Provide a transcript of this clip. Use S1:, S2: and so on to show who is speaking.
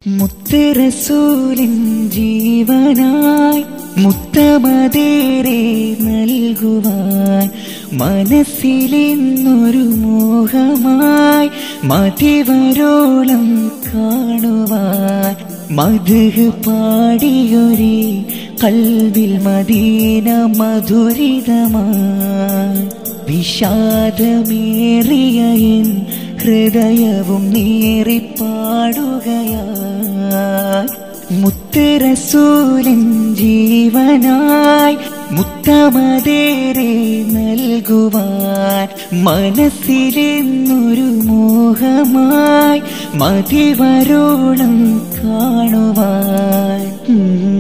S1: മുത്തറസൂലിൻ ജീവനായി മുത്തമതേറെ നൽകുവാൻ മനസ്സിലിന്നൊരു മോഹമായി മതിവരോളം കാണുവാൻ മധുഹ് പാടിയൊരേ കൽവിൽ മദീന മധുരിതമായി വിഷാദമേറിയ എൻ ഹൃദയവും നേറിപ്പാടുകയായി മുത്തറസൂലൻ ജീവനായി മുത്തമതേറെ നൽകുവാൻ മനസ്സിലെന്നൊരു മോഹമായി മതിവരോളം കാണുവാൻ ഉം.